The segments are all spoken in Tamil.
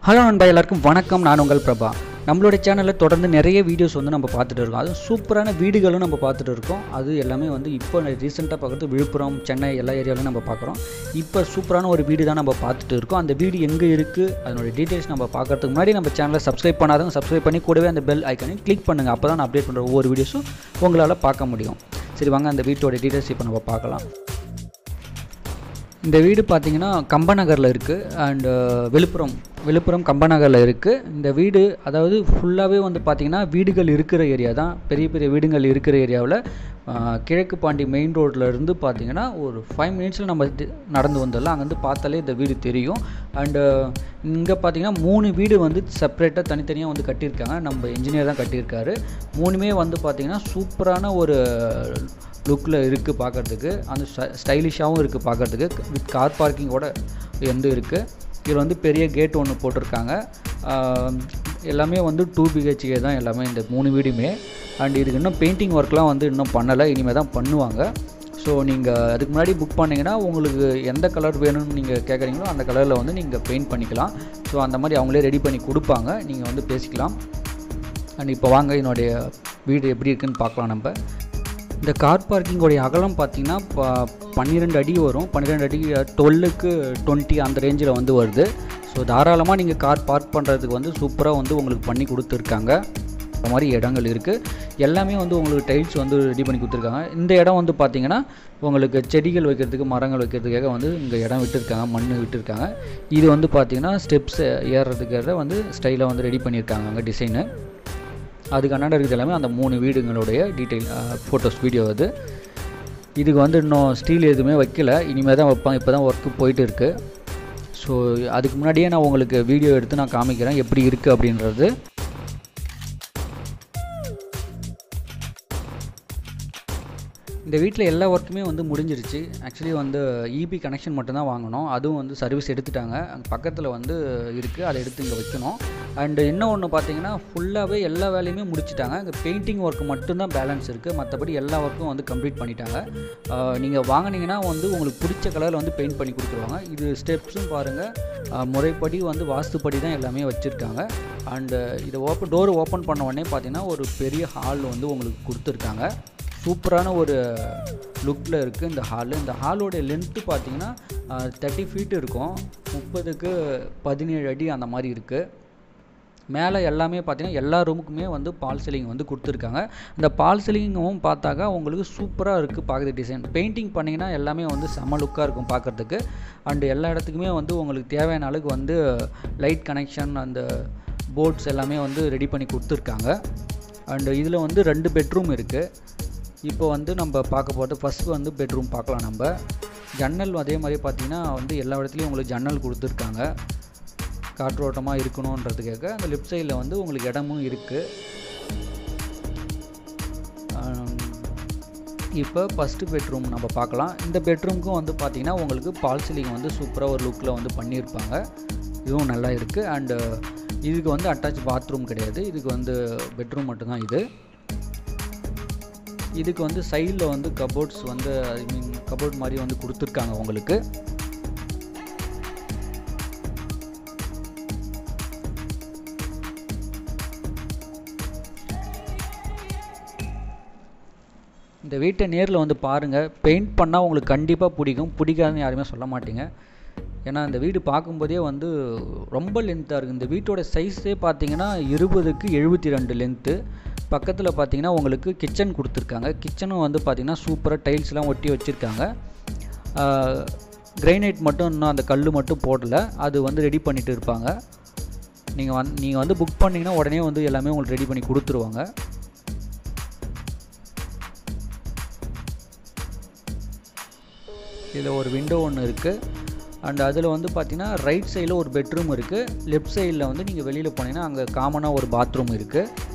ஹலோ நண்பா எல்லாருக்கும் வணக்கம் நான் உங்கள் பிரபா நம்மளோட சேனலில் தொடர்ந்து நிறைய வீடியோஸ் வந்து நம்ம பார்த்துட்டு இருக்கோம் அதுவும் சூப்பரான வீடுகளும் நம்ம பார்த்துட்டு இருக்கோம் அது எல்லாமே வந்து இப்போ ரீசெண்டாக பார்க்குறது விழுப்புரம் சென்னை எல்லா ஏரியாவிலும் நம்ம பார்க்குறோம் இப்போ சூப்பரான ஒரு வீடு தான் நம்ம பார்த்துட்டு இருக்கோம் அந்த வீடு எங்கே இருக்குது அதனோட டீட்டெயில்ஸ் நம்ம பார்க்கறதுக்கு முன்னாடி நம்ம சேனலை சப்ஸ்கிரைப் பண்ணாதவங்க சப்ஸ்கிரைப் பண்ணி கூடவே அந்த பெல் ஐக்கனையும் கிளிக் பண்ணுங்கள் அப்போ தான் நான் அப்டேட் பண்ணுற ஒவ்வொரு வீடியோஸும் உங்களால் பார்க்க முடியும் சரி வாங்க அந்த வீட்டோட டீட்டெயில்ஸ் இப்போ நம்ம பார்க்கலாம் இந்த வீடு பார்த்தீங்கன்னா கம்பநகரில் இருக்குது அண்டு விழுப்புரம் விழுப்புரம் கம்பநகரில் இருக்குது இந்த வீடு அதாவது ஃபுல்லாகவே வந்து பார்த்திங்கன்னா வீடுகள் இருக்கிற ஏரியா தான் பெரிய பெரிய வீடுகள் இருக்கிற ஏரியாவில் கிழக்கு பாண்டி மெயின் ரோட்டில் இருந்து பார்த்தீங்கன்னா ஒரு ஃபைவ் மினிட்ஸில் நம்ம தி- நடந்து வந்துடலாம் அங்கேருந்து பார்த்தாலே இந்த வீடு தெரியும் அண்டு இங்கே பார்த்தீங்கன்னா மூணு வீடு வந்து செப்பரேட்டாக தனித்தனியாக வந்து கட்டியிருக்காங்க நம்ம இன்ஜினியர் தான் கட்டியிருக்காரு மூணுமே வந்து பார்த்திங்கன்னா சூப்பரான ஒரு லுக்கில் இருக்குது பார்க்குறதுக்கு அந்த ஸ்டைலிஷாகவும் இருக்குது பார்க்குறதுக்கு வித் கார் பார்க்கிங்கோட வந்து இருக்குது இதில் வந்து பெரிய கேட் ஒன்று போட்டிருக்காங்க ஆஹ் எல்லாமே வந்து டூ பிஹெச்கே தான் எல்லாமே இந்த மூணு வீடுமே அண்ட் இதுக்கு இன்னும் பெயிண்டிங் ஒர்க்லாம் வந்து இன்னும் பண்ணலை இனிமேல் தான் பண்ணுவாங்க ஸோ நீங்கள் அதுக்கு முன்னாடி புக் பண்ணிங்கன்னா உங்களுக்கு எந்த கலர் வேணும்னு நீங்கள் கேட்குறீங்களோ அந்த கலரில் வந்து நீங்கள் பெயிண்ட் பண்ணிக்கலாம் ஸோ அந்த மாதிரி அவங்களே ரெடி பண்ணி கொடுப்பாங்க நீங்கள் வந்து பேசிக்கலாம் அண்ட் இப்போ வாங்க என்னுடைய வீடு எப்படி இருக்குன்னு பார்க்கலாம் நம்ம இந்த கார் பார்க்கிங்கோடைய அகலம் பார்த்தீங்கன்னா ப- பன்னிரெண்டு அடி வரும் பன்னிரெண்டு அடி டுவெல்லுக்கு டுவெண்ட்டி அந்த ரேஞ்சில் வந்து வருது ஸோ தாராளமாக நீங்கள் கார் பார்க் பண்ணுறதுக்கு வந்து சூப்பராக வந்து உங்களுக்கு பண்ணி கொடுத்துருக்காங்க இந்த மாதிரி இடங்கள் இருக்குது எல்லாமே வந்து உங்களுக்கு டைல்ஸ் வந்து ரெடி பண்ணி கொடுத்துருக்காங்க இந்த இடம் வந்து பார்த்தீங்கன்னா உங்களுக்கு செடிகள் வைக்கிறதுக்கு மரங்கள் வைக்கிறதுக்காக வந்து இங்கே இடம் விட்டுருக்காங்க மண் விட்டுருக்காங்க இது வந்து பார்த்தீங்கன்னா ஸ்டெப்ஸ் ஏறுறதுக்காக வந்து ஸ்டைலாக வந்து ரெடி பண்ணியிருக்காங்க அங்கே டிசைனு அதுக்கு அண்ணாண்ட இருக்கிறது எல்லாமே அந்த மூணு வீடுங்களுடைய டீட்டெயில் ஃபோட்டோஸ் வீடியோ அது இதுக்கு வந்து இன்னும் ஸ்டீல் எதுவுமே வைக்கல இனிமேல் தான் வைப்பாங்க இப்போ தான் ஒர்க்கு போயிட்டு இருக்குது ஸோ அதுக்கு முன்னாடியே நான் உங்களுக்கு வீடியோ எடுத்து நான் காமிக்கிறேன் எப்படி இருக்குது அப்படின்றது இந்த வீட்டில் எல்லா ஒர்க்குமே வந்து முடிஞ்சிருச்சு ஆக்சுவலி வந்து இபி கனெக்ஷன் மட்டும்தான் வாங்கணும் அதுவும் வந்து சர்வீஸ் எடுத்துட்டாங்க அங்கே பக்கத்தில் வந்து இருக்குது அதை எடுத்து இங்கே வைக்கணும் அண்டு இன்னும் ஒன்று பார்த்தீங்கன்னா ஃபுல்லாகவே எல்லா வேலையுமே முடிச்சிட்டாங்க இங்கே பெயிண்டிங் ஒர்க் மட்டும்தான் பேலன்ஸ் இருக்குது மற்றபடி எல்லா ஒர்க்கும் வந்து கம்ப்ளீட் பண்ணிட்டாங்க நீங்கள் வாங்குனீங்கன்னா வந்து உங்களுக்கு பிடிச்ச கலரில் வந்து பெயிண்ட் பண்ணி கொடுத்துருவாங்க இது ஸ்டெப்ஸும் பாருங்கள் முறைப்படி வந்து வாஸ்துப்படி தான் எல்லாமே வச்சுருக்காங்க அண்டு இதை ஓப்பன் டோர் ஓப்பன் பண்ண உடனே பார்த்தீங்கன்னா ஒரு பெரிய ஹால் வந்து உங்களுக்கு கொடுத்துருக்காங்க சூப்பரான ஒரு லுக்கில் இருக்குது இந்த ஹாலு இந்த ஹாலோடைய லென்த்து பார்த்தீங்கன்னா தேர்ட்டி ஃபீட் இருக்கும் முப்பதுக்கு பதினேழு அடி அந்த மாதிரி இருக்குது மேலே எல்லாமே பார்த்தீங்கன்னா எல்லா ரூமுக்குமே வந்து பால் சீலிங் வந்து கொடுத்துருக்காங்க இந்த பால் சீலிங்கும் பார்த்தாக்கா உங்களுக்கு சூப்பராக இருக்குது பார்க்குறது டிசைன் பெயிண்டிங் பண்ணிங்கன்னா எல்லாமே வந்து செம லுக்காக இருக்கும் பார்க்குறதுக்கு அண்டு எல்லா இடத்துக்குமே வந்து உங்களுக்கு தேவையான அளவுக்கு வந்து லைட் கனெக்ஷன் அந்த போர்ட்ஸ் எல்லாமே வந்து ரெடி பண்ணி கொடுத்துருக்காங்க அண்டு இதில் வந்து ரெண்டு பெட்ரூம் இருக்குது இப்போ வந்து நம்ம பார்க்க போகிறது ஃபஸ்ட்டு வந்து பெட்ரூம் பார்க்கலாம் நம்ம ஜன்னல் அதே மாதிரி பார்த்தீங்கன்னா வந்து எல்லா இடத்துலையும் உங்களுக்கு ஜன்னல் கொடுத்துருக்காங்க காற்றோட்டமாக இருக்கணுன்றதுக்காக அந்த லெஃப்ட் சைடில் வந்து உங்களுக்கு இடமும் இருக்குது இப்போ ஃபஸ்ட்டு பெட்ரூம் நம்ம பார்க்கலாம் இந்த பெட்ரூமுக்கும் வந்து பார்த்திங்கன்னா உங்களுக்கு பால் சீலிங் வந்து சூப்பராக ஒரு லுக்கில் வந்து பண்ணியிருப்பாங்க இதுவும் நல்லா இருக்குது அண்டு இதுக்கு வந்து அட்டாச் பாத்ரூம் கிடையாது இதுக்கு வந்து பெட்ரூம் மட்டும்தான் இது இதுக்கு வந்து சைடில் வந்து கபோர்ட்ஸ் வந்து ஐ மீன் கபோர்ட் மாதிரி வந்து கொடுத்துருக்காங்க உங்களுக்கு இந்த வீட்டை நேரில் வந்து பாருங்கள் பெயிண்ட் பண்ணால் உங்களுக்கு கண்டிப்பாக பிடிக்கும் பிடிக்காதுன்னு யாருமே சொல்ல மாட்டீங்க ஏன்னா இந்த வீடு பார்க்கும்போதே வந்து ரொம்ப லென்த்தாக இருக்குது இந்த வீட்டோட சைஸே பார்த்தீங்கன்னா இருபதுக்கு எழுபத்தி ரெண்டு லென்த்து பக்கத்தில் பார்த்தீங்கன்னா உங்களுக்கு கிச்சன் கொடுத்துருக்காங்க கிச்சனும் வந்து பார்த்தீங்கன்னா சூப்பராக டைல்ஸ்லாம் ஒட்டி வச்சுருக்காங்க கிரைனைட் மட்டும் இன்னும் அந்த கல் மட்டும் போடல அது வந்து ரெடி பண்ணிட்டு இருப்பாங்க நீங்கள் வந்து நீங்கள் வந்து புக் பண்ணிங்கன்னா உடனே வந்து எல்லாமே உங்களுக்கு ரெடி பண்ணி கொடுத்துருவாங்க இதில் ஒரு விண்டோ ஒன்று இருக்குது அண்ட் அதில் வந்து பார்த்தீங்கன்னா ரைட் சைடில் ஒரு பெட்ரூம் இருக்குது லெஃப்ட் சைடில் வந்து நீங்கள் வெளியில் போனீங்கன்னா அங்கே காமனாக ஒரு பாத்ரூம் இருக்குது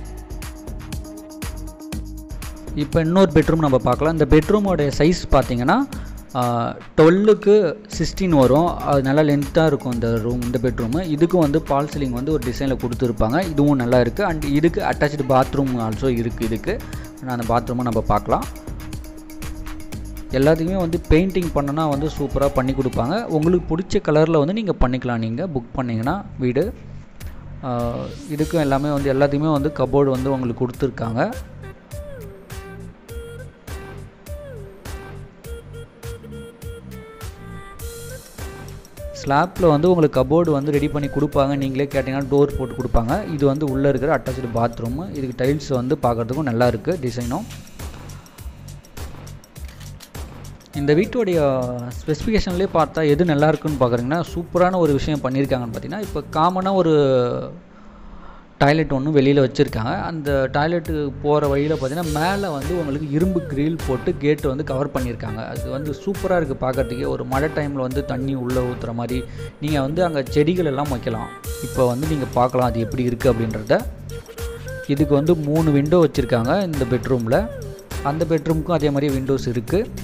இப்போ இன்னொரு பெட்ரூம் நம்ம பார்க்கலாம் இந்த பெட்ரூமோடைய சைஸ் பார்த்தீங்கன்னா டுவெல்லுக்கு சிக்ஸ்டீன் வரும் அது நல்லா லென்த்தாக இருக்கும் இந்த ரூம் இந்த பெட்ரூமு இதுக்கும் வந்து பால் சீலிங் வந்து ஒரு டிசைனில் கொடுத்துருப்பாங்க இதுவும் நல்லா இருக்குது அண்ட் இதுக்கு அட்டாச்சு பாத்ரூம் ஆல்சோ இருக்குது இதுக்கு நான் அந்த பாத்ரூமை நம்ம பார்க்கலாம் எல்லாத்துக்குமே வந்து பெயிண்டிங் பண்ணனா வந்து சூப்பராக பண்ணி கொடுப்பாங்க உங்களுக்கு பிடிச்ச கலரில் வந்து நீங்கள் பண்ணிக்கலாம் நீங்கள் புக் பண்ணிங்கன்னா வீடு ஆஹ் இதுக்கும் எல்லாமே வந்து எல்லாத்துக்குமே வந்து கபோர்டு வந்து உங்களுக்கு கொடுத்துருக்காங்க ஸ்லாப்பில் வந்து உங்களுக்கு கபோர்டு வந்து ரெடி பண்ணி கொடுப்பாங்க நீங்களே கேட்டிங்கன்னா டோர் போட்டு கொடுப்பாங்க இது வந்து உள்ளே இருக்கிற அட்டாச்சு பாத்ரூமு இதுக்கு டைல்ஸ் வந்து பார்க்குறதுக்கும் நல்லா இருக்குது டிசைனும் இந்த வீட்டுடைய ஸ்பெசிஃபிகேஷன்லேயே பார்த்தா எது நல்லா இருக்குன்னு பார்க்குறீங்கன்னா சூப்பரான ஒரு விஷயம் பண்ணியிருக்காங்கன்னு பார்த்தீங்கன்னா இப்போ காமனாக ஒரு டாய்லெட் ஒன்று வெளியில் வச்சுருக்காங்க அந்த டாய்லெட்டுக்கு போகிற வழியில் பார்த்தீங்கன்னா மேலே வந்து உங்களுக்கு இரும்பு கிரில் போட்டு கேட்டு வந்து கவர் பண்ணியிருக்காங்க அது வந்து சூப்பராக இருக்குது பார்க்குறதுக்கே ஒரு மழை டைமில் வந்து தண்ணி உள்ளே ஊற்றுற மாதிரி நீங்கள் வந்து அங்கே செடிகள் எல்லாம் வைக்கலாம் இப்போ வந்து நீங்கள் பார்க்கலாம் அது எப்படி இருக்குது அப்படின்றத இதுக்கு வந்து மூணு விண்டோ வச்சுருக்காங்க இந்த பெட்ரூமில் அந்த பெட்ரூமுக்கும் அதே மாதிரி விண்டோஸ் இருக்குது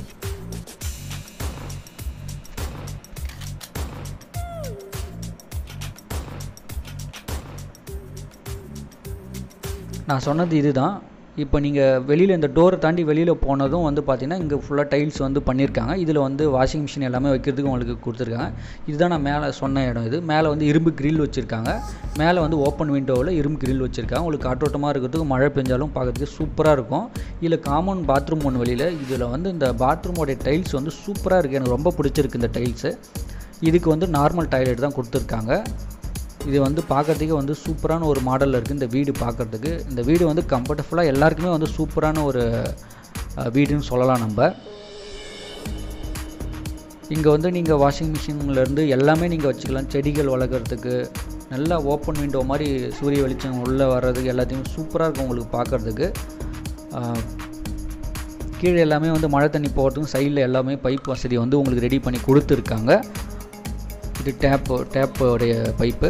நான் சொன்னது இதுதான் இப்போ நீங்கள் வெளியில் இந்த டோரை தாண்டி வெளியில் போனதும் வந்து பார்த்தீங்கன்னா இங்கே ஃபுல்லாக டைல்ஸ் வந்து பண்ணியிருக்காங்க இதில் வந்து வாஷிங் மிஷின் எல்லாமே வைக்கிறதுக்கு உங்களுக்கு கொடுத்துருக்காங்க இதுதான் நான் மேலே சொன்ன இடம் இது மேலே வந்து இரும்பு கிரில் வச்சுருக்காங்க மேலே வந்து ஓப்பன் விண்டோவில் இரும்பு கிரில் வச்சுருக்காங்க உங்களுக்கு காற்றோட்டமாக இருக்கிறதுக்கு மழை பெஞ்சாலும் பார்க்குறதுக்கு சூப்பராக இருக்கும் இதில் காமன் பாத்ரூம் ஒன்று வெளியில் இதில் வந்து இந்த பாத்ரூமோடைய டைல்ஸ் வந்து சூப்பராக இருக்குது எனக்கு ரொம்ப பிடிச்சிருக்கு இந்த டைல்ஸு இதுக்கு வந்து நார்மல் டாய்லெட் தான் கொடுத்துருக்காங்க இது வந்து பார்க்குறதுக்கே வந்து சூப்பரான ஒரு மாடலில் இருக்குது இந்த வீடு பார்க்குறதுக்கு இந்த வீடு வந்து கம்ஃபர்டபுளாக எல்லாருக்குமே வந்து சூப்பரான ஒரு அஹ், வீடுன்னு சொல்லலாம் நம்ம இங்கே வந்து நீங்கள் வாஷிங் மிஷின்லேருந்து எல்லாமே நீங்கள் வச்சுக்கலாம் செடிகள் வளர்க்குறதுக்கு நல்லா ஓப்பன் விண்டோ மாதிரி சூரிய வெளிச்சம் உள்ளே வர்றதுக்கு எல்லாத்தையும் சூப்பராக இருக்கும் உங்களுக்கு பார்க்குறதுக்கு கீழே எல்லாமே வந்து மழை தண்ணி போகிறதுக்கும் சைடில் எல்லாமே பைப் வசதி வந்து உங்களுக்கு ரெடி பண்ணி கொடுத்துருக்காங்க இது டேப்பு டேப்போடைய பைப்பு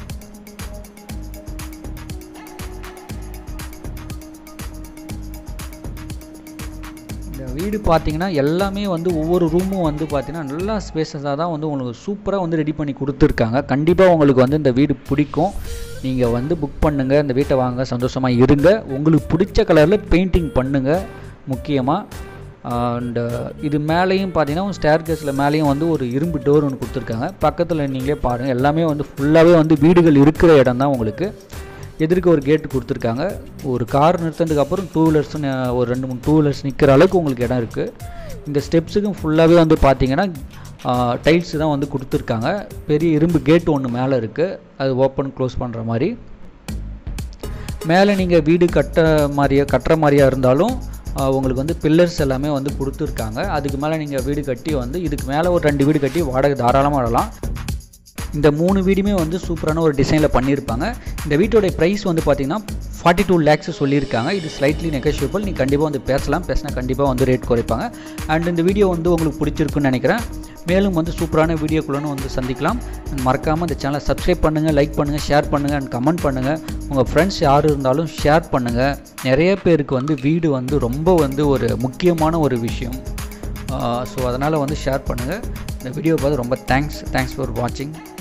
இந்த வீடு பார்த்தீங்கன்னா எல்லாமே வந்து ஒவ்வொரு ரூமும் வந்து பார்த்தீங்கன்னா நல்லா ஸ்பேசஸாக தான் வந்து உங்களுக்கு சூப்பராக வந்து ரெடி பண்ணி கொடுத்துருக்காங்க கண்டிப்பாக உங்களுக்கு வந்து இந்த வீடு பிடிக்கும் நீங்கள் வந்து புக் பண்ணுங்கள் இந்த வீட்டை வாங்க சந்தோஷமாக இருங்க உங்களுக்கு பிடிச்ச கலரில் பெயிண்டிங் பண்ணுங்கள் முக்கியமாக அண்டு இது மேலேயும் பார்த்தீங்கன்னா ஸ்டேர் கேஸில் மேலேயும் வந்து ஒரு இரும்பு டோர் ஒன்று கொடுத்துருக்காங்க பக்கத்தில் நீங்களே பாருங்கள் எல்லாமே வந்து ஃபுல்லாகவே வந்து வீடுகள் இருக்கிற இடம் தான் உங்களுக்கு எதிர்க்க ஒரு கேட்டு கொடுத்துருக்காங்க ஒரு கார் நிறுத்தினதுக்கு அப்புறம் டூ வீலர்ஸ் ஒரு ரெண்டு மூணு டூ வீலர்ஸ் நிற்கிற அளவுக்கு உங்களுக்கு இடம் இருக்குது இந்த ஸ்டெப்ஸுக்கும் ஃபுல்லாகவே வந்து பார்த்தீங்கன்னா டைல்ஸ் தான் வந்து கொடுத்துருக்காங்க பெரிய இரும்பு கேட் ஒன்று மேலே இருக்குது அது ஓப்பன் க்ளோஸ் பண்ணுற மாதிரி மேலே நீங்கள் வீடு கட்ட மாதிரியா கட்டுற மாதிரியா இருந்தாலும் ஆஹ், உங்களுக்கு வந்து பில்லர்ஸ் எல்லாமே வந்து கொடுத்துருக்காங்க அதுக்கு மேலே நீங்கள் வீடு கட்டி வந்து இதுக்கு மேலே ஒரு ரெண்டு வீடு கட்டி வாடகை தாராளமாக வரலாம் இந்த மூணு வீடுமே வந்து சூப்பரான ஒரு டிசைனில் பண்ணியிருப்பாங்க இந்த வீட்டோடைய ப்ரைஸ் வந்து பார்த்தீங்கன்னா ஃபார்ட்டி டூ லேக்ஸ் சொல்லியிருக்காங்க இது ஸ்லைட்லி நெகோஷியபிள் நீ கண்டிப்பாக வந்து பேசலாம் பேசினா கண்டிப்பாக வந்து ரேட் குறைப்பாங்க அண்ட் இந்த வீடியோ வந்து உங்களுக்கு பிடிச்சிருக்குன்னு நினைக்கிறேன் மேலும் வந்து சூப்பரான வீடியோக்குள்ளன்னு வந்து சந்திக்கலாம் மறக்காமல் இந்த சேனலை சப்ஸ்கிரைப் பண்ணுங்கள் லைக் பண்ணுங்கள் ஷேர் பண்ணுங்கள் அண்ட் கமெண்ட் பண்ணுங்கள் உங்கள் ஃப்ரெண்ட்ஸ் யார் இருந்தாலும் ஷேர் பண்ணுங்கள் நிறைய பேருக்கு வந்து வீடு வந்து ரொம்ப வந்து ஒரு முக்கியமான ஒரு விஷயம் ஸோ அதனால் வந்து ஷேர் பண்ணுங்கள் இந்த வீடியோ பார்த்து ரொம்ப தேங்க்ஸ் தேங்க்ஸ் ஃபார் வாட்சிங்